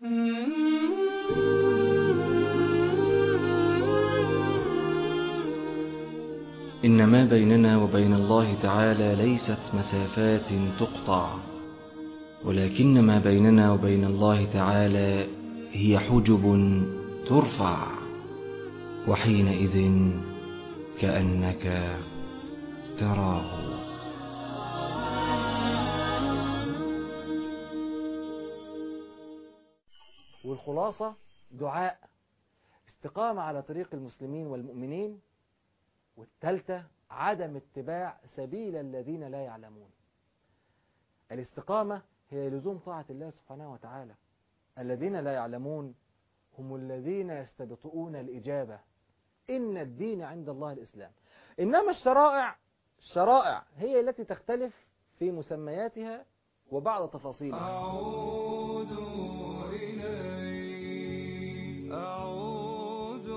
إن ما بيننا وبين الله تعالى ليست مسافات تقطع ولكن ما بيننا وبين الله تعالى هي حجب ترفع وحينئذ كأنك تراه والخلاصة دعاء استقامة على طريق المسلمين والمؤمنين والثالثة عدم اتباع سبيل الذين لا يعلمون الاستقامة هي لزوم طاعة الله سبحانه وتعالى الذين لا يعلمون هم الذين يستبطؤون الإجابة إن الدين عند الله الإسلام إنما الشرائع الشرائع هي التي تختلف في مسمياتها وبعض تفاصيلها أعود إليك أعود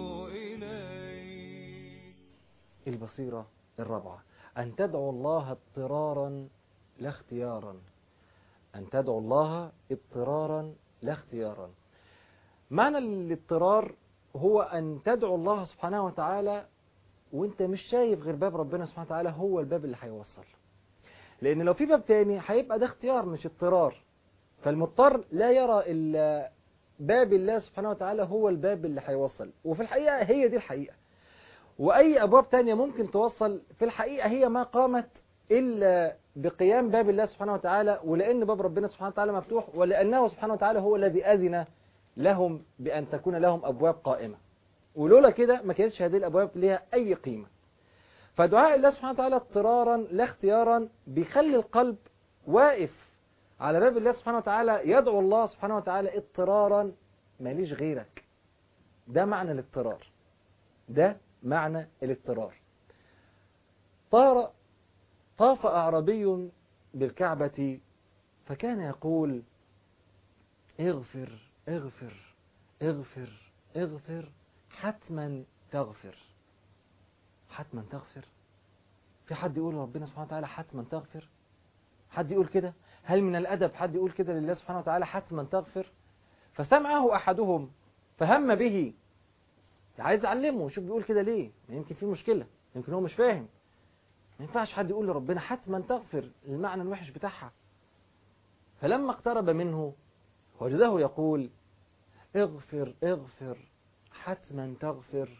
إليك البصيرة الرابعة أن تدعو الله اضطرارا لا اختيارا أن تدعو الله اضطرارا لا اختيارا معنى الاضطرار هو أن تدعو الله سبحانه وتعالى وانت مش شايف غير باب ربنا سبحانه وتعالى هو الباب اللي هيوصل لأن لو في باب تاني هيبقى ده اختيار مش اضطرار فالمضطر لا يرى إلا باب الله سبحانه وتعالى هو الباب اللي هيوصل وفي الحقيقة هي دي الحقيقة وأي أبواب تانية ممكن توصل في الحقيقة هي ما قامت إلا بقيام باب الله سبحانه وتعالى ولأن باب ربنا سبحانه وتعالى مفتوح ولأنه سبحانه وتعالى هو الذي أذن لهم بأن تكون لهم أبواب قائمة ولولا كده ما كانتش هذه الأبواب لها أي قيمة فدعاء الله سبحانه وتعالى اضطرارا لا اختيارا بيخلي القلب واقف على باب الله سبحانه وتعالى يدعو الله سبحانه وتعالى اضطرارا ماليش غيرك ده معنى الاضطرار ده معنى الاضطرار طار طاف أعربي بالكعبة فكان يقول اغفر اغفر اغفر اغفر حتما تغفر حتما تغفر في حد يقول ربنا سبحانه وتعالى حتما تغفر حد يقول كده هل من الأدب حد يقول كده لله سبحانه وتعالى حتما تغفر فسمعه أحدهم فهم به عايز أعلمه شوف بيقول كده ليه يمكن في مشكلة يمكن هو مش فاهم ما ينفعش حد يقول لربنا حتما تغفر المعنى الوحش بتاعها فلما اقترب منه وجده يقول اغفر اغفر حتما تغفر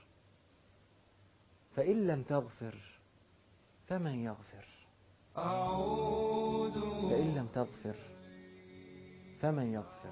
فإن لم تغفر فمن يغفر أعود فإن لم تغفر فمن يغفر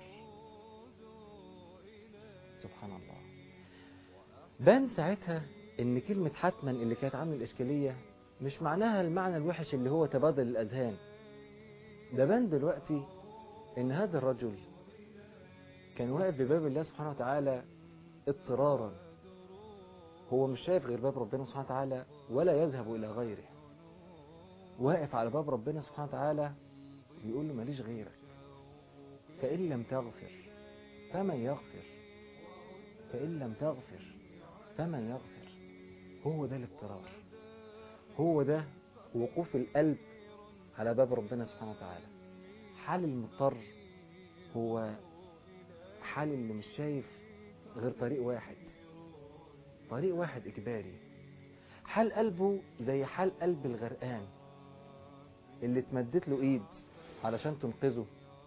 سبحان الله بان ساعتها ان كلمة حتما اللي كانت عامل الإشكالية مش معناها المعنى الوحش اللي هو تبادل الأذهان ده بان دلوقتي ان هذا الرجل كان واقف بباب الله سبحانه وتعالى اضطرارا هو مش شايف غير باب ربنا سبحانه وتعالى ولا يذهب إلى غيره واقف على باب ربنا سبحانه وتعالى بيقول له ماليش غيرك فإن لم تغفر فمن يغفر فإن لم تغفر فمن يغفر هو ده الاضطرار هو ده وقوف القلب على باب ربنا سبحانه وتعالى حال المضطر هو حال اللي مش شايف غير طريق واحد طريق واحد إجباري حال قلبه زي حال قلب الغرقان اللي اتمدت له ايد علشان تنقذه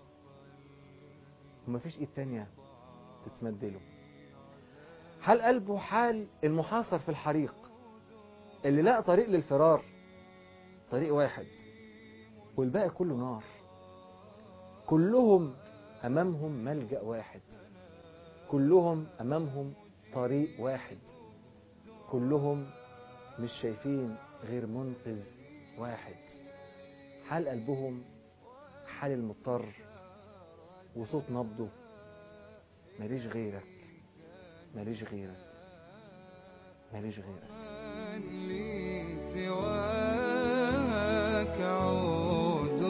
ومفيش ايد تانية تتمدله حال قلبه حال المحاصر في الحريق اللي لقى طريق للفرار طريق واحد والباقي كله نار كلهم أمامهم ملجأ واحد كلهم أمامهم طريق واحد كلهم مش شايفين غير منقذ واحد حال قلبهم حال المضطر وصوت نبضه ماليش غيرك ماليش غيرك ماليش غيرك لي سواك أعود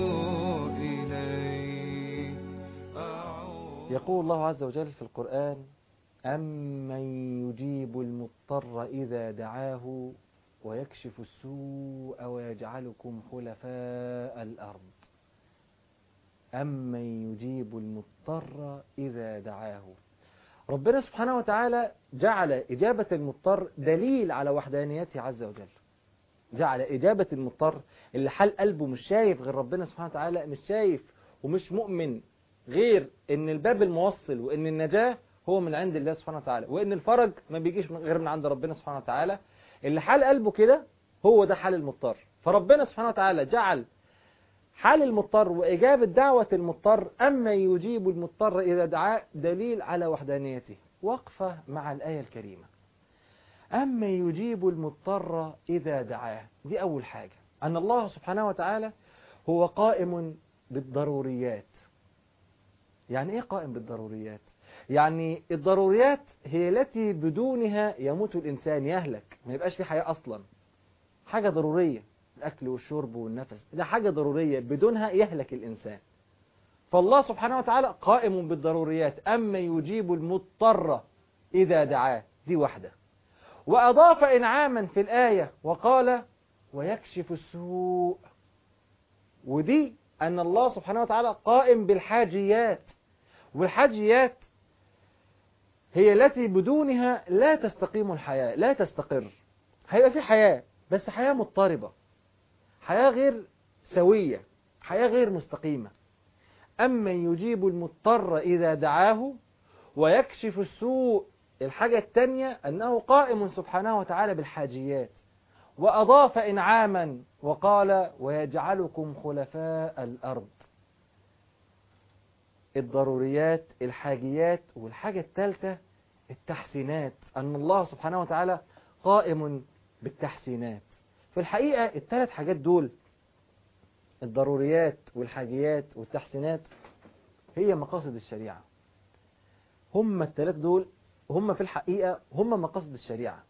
إليك أعود يقول الله عز وجل في القرآن أمن يجيب المضطر إذا دعاه ويكشف السوء ويجعلكم خلفاء الأرض أمن يجيب المضطر إذا دعاه ربنا سبحانه وتعالى جعل إجابة المضطر دليل على وحدانيته عز وجل جعل إجابة المضطر اللي حال قلبه مش شايف غير ربنا سبحانه وتعالى مش شايف ومش مؤمن غير ان الباب الموصل وان النجاة هو من عند الله سبحانه وتعالى وان الفرج ما بيجيش من- غير من عند ربنا سبحانه وتعالى اللي حال قلبه كده هو ده حال المضطر فربنا سبحانه وتعالى جعل حال المضطر وإجابة دعوة المضطر أما يجيب المضطر إذا دعاه دليل على وحدانيته وقفة مع الآية الكريمة أما يجيب المضطر إذا دعاه دي أول حاجة أن الله سبحانه وتعالى هو قائم بالضروريات يعني إيه قائم بالضروريات؟ يعني الضروريات هي التي بدونها يموت الإنسان يهلك ما يبقاش في حياة أصلا حاجة ضرورية الأكل والشرب والنفس ده حاجة ضرورية بدونها يهلك الإنسان فالله سبحانه وتعالى قائم بالضروريات أما يجيب المضطر إذا دعاه دي واحدة وأضاف إنعاما في الآية وقال ويكشف السوء ودي أن الله سبحانه وتعالى قائم بالحاجيات والحاجيات هي التي بدونها لا تستقيم الحياة لا تستقر هيبقى في حياة بس حياة مضطربة حياة غير سوية حياة غير مستقيمة أما يجيب المضطر إذا دعاه ويكشف السوء الحاجة التانية أنه قائم سبحانه وتعالى بالحاجيات وأضاف إنعاما وقال ويجعلكم خلفاء الأرض الضروريات الحاجيات والحاجة الثالثة التحسينات أن الله سبحانه وتعالى قائم بالتحسينات في الحقيقة الثلاث حاجات دول الضروريات والحاجيات والتحسينات هي مقاصد الشريعة هم الثلاث دول هم في الحقيقة هم مقاصد الشريعة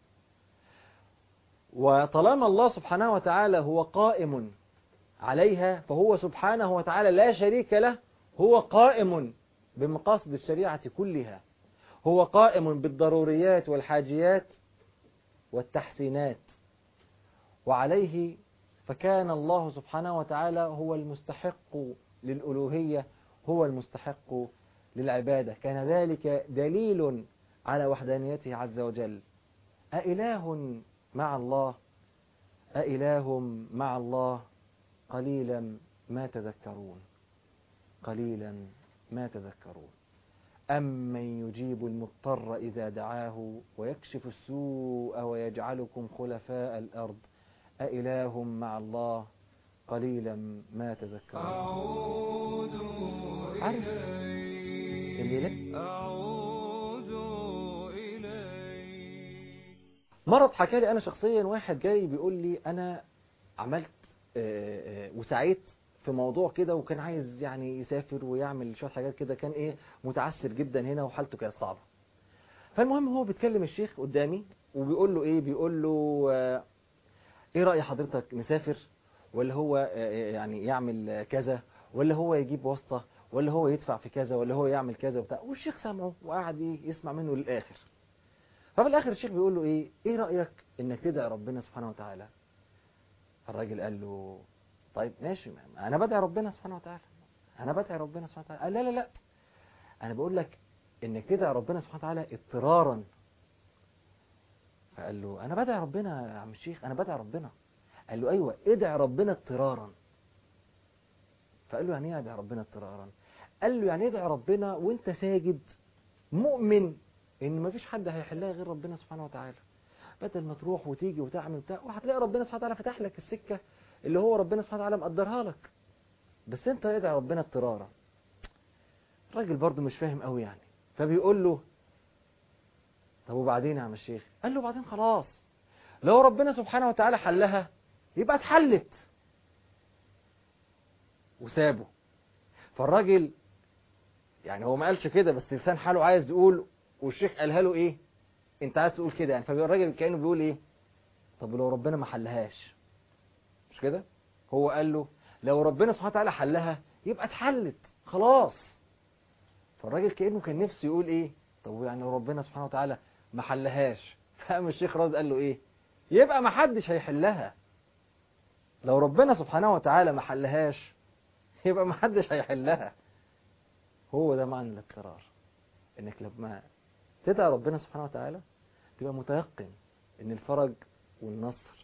وطالما الله سبحانه وتعالى هو قائم عليها فهو سبحانه وتعالى لا شريك له هو قائم بمقاصد الشريعة كلها هو قائم بالضروريات والحاجيات والتحسينات وعليه فكان الله سبحانه وتعالى هو المستحق للألوهية هو المستحق للعبادة كان ذلك دليل على وحدانيته عز وجل أإله مع الله أإله مع الله قليلا ما تذكرون قليلا ما تذكرون أمن يجيب المضطر إذا دعاه ويكشف السوء ويجعلكم خلفاء الأرض أإله مع الله قليلا ما تذكرون أعود عارف إليك اللي لا أعود إليك مرض حكى لي أنا شخصيا واحد جاي بيقول لي أنا عملت آه، آه، وسعيت في موضوع كده وكان عايز يعني يسافر ويعمل شوية حاجات كده كان إيه متعسر جدا هنا وحالته كانت صعبة فالمهم هو بيتكلم الشيخ قدامي وبيقول له إيه بيقول له آه، إيه رأي حضرتك نسافر ولا هو آه، يعني يعمل آه، كذا ولا هو يجيب واسطة ولا هو يدفع في كذا ولا هو يعمل كذا وبتاع والشيخ سامعه وقعد إيه يسمع منه للآخر ففي الاخر الشيخ بيقول له ايه ايه رايك انك تدعي ربنا سبحانه وتعالى الراجل قال له طيب ماشي ما انا بدعي ربنا سبحانه وتعالى انا بدعي ربنا سبحانه وتعالى قال لا لا لا انا بقول لك انك تدعي ربنا سبحانه وتعالى اضطرارا فقال له انا بدعي ربنا يا عم الشيخ انا بدعي ربنا قال له ايوه ادعي ربنا اضطرارا فقال له يعني ايه ادعي ربنا اضطرارا قال له يعني ادعي ربنا وانت ساجد مؤمن ان مفيش حد هيحلها غير ربنا سبحانه وتعالى بدل ما تروح وتيجي وتعمل بتاع وهتلاقي ربنا سبحانه وتعالى فتح لك السكه اللي هو ربنا سبحانه وتعالى مقدرها لك بس انت ادعي ربنا اضطرارا الراجل برضه مش فاهم قوي يعني فبيقول له طب وبعدين يا عم الشيخ قال له بعدين خلاص لو ربنا سبحانه وتعالى حلها يبقى اتحلت وسابه فالراجل يعني هو ما قالش كده بس لسان حاله عايز يقول والشيخ قالها له ايه انت عايز تقول كده يعني فالراجل كانه بيقول ايه طب لو ربنا ما حلهاش مش كده هو قال له لو ربنا سبحانه وتعالى حلها يبقى اتحلت خلاص فالراجل كانه كان نفسه يقول ايه طب يعني لو ربنا سبحانه وتعالى ما حلهاش فقام الشيخ راد قال له ايه يبقى ما حدش هيحلها لو ربنا سبحانه وتعالى ما حلهاش يبقى ما حدش هيحلها هو ده معنى الاضطرار انك لما تدعي ربنا سبحانه وتعالى تبقى متيقن ان الفرج والنصر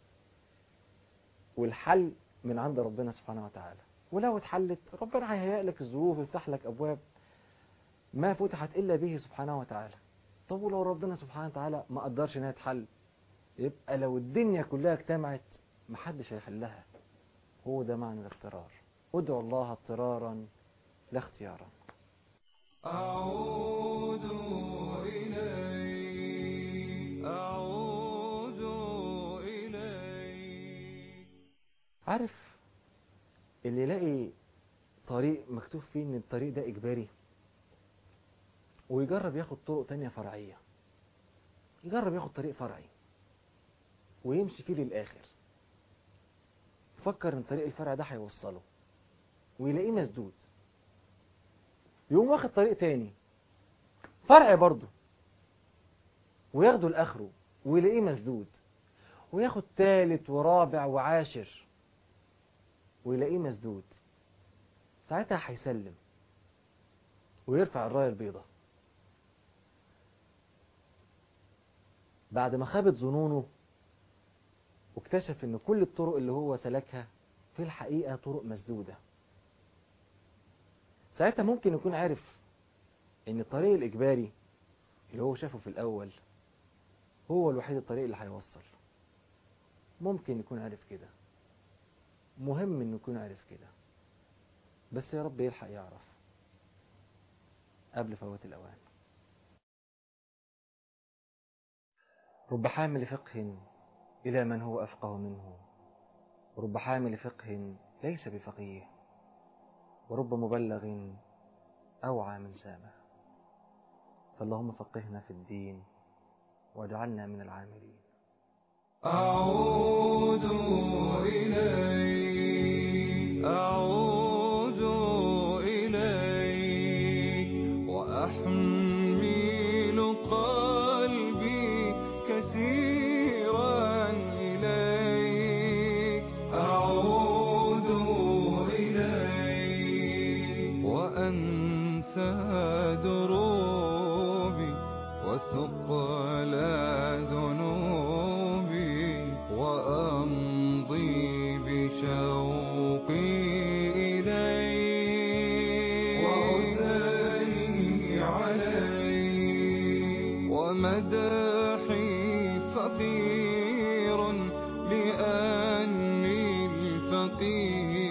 والحل من عند ربنا سبحانه وتعالى ولو اتحلت ربنا هيهيئ لك الظروف ويفتح لك ابواب ما فتحت الا به سبحانه وتعالى طب ولو ربنا سبحانه وتعالى ما قدرش انها تحل يبقى لو الدنيا كلها اجتمعت محدش هيحلها هو ده معنى الاضطرار ادعو الله اضطرارا لا اختيارا أعود إليك أعود إليك عارف اللي يلاقي طريق مكتوب فيه ان الطريق ده اجباري ويجرب ياخد طرق تانية فرعية يجرب ياخد طريق فرعي ويمشي فيه للآخر فكر ان الطريق الفرعي ده هيوصله ويلاقيه مسدود يقوم واخد طريق تاني فرعي برضه وياخده لآخره ويلاقيه مسدود وياخد تالت ورابع وعاشر ويلاقيه مسدود ساعتها هيسلم ويرفع الراية البيضاء بعد ما خابت ظنونه واكتشف ان كل الطرق اللي هو سلكها في الحقيقة طرق مسدودة ساعتها ممكن يكون عارف ان الطريق الاجباري اللي هو شافه في الاول هو الوحيد الطريق اللي هيوصل ممكن يكون عارف كده مهم انه يكون عارف كده بس يا رب يلحق يعرف قبل فوات الاوان رب حامل فقه الى من هو افقه منه ورب حامل فقه ليس بفقيه ورب مبلغ اوعى من سامه فاللهم فقهنا في الدين واجعلنا من العاملين أعود إليك أعود إليك وأحمل قلبي كثيرا إليك أعود إليك وأنسى دروبي وثقل ذنوبي وأمضي بشوقي إليك وأثني عليك ومدحي فقير لأني الفقير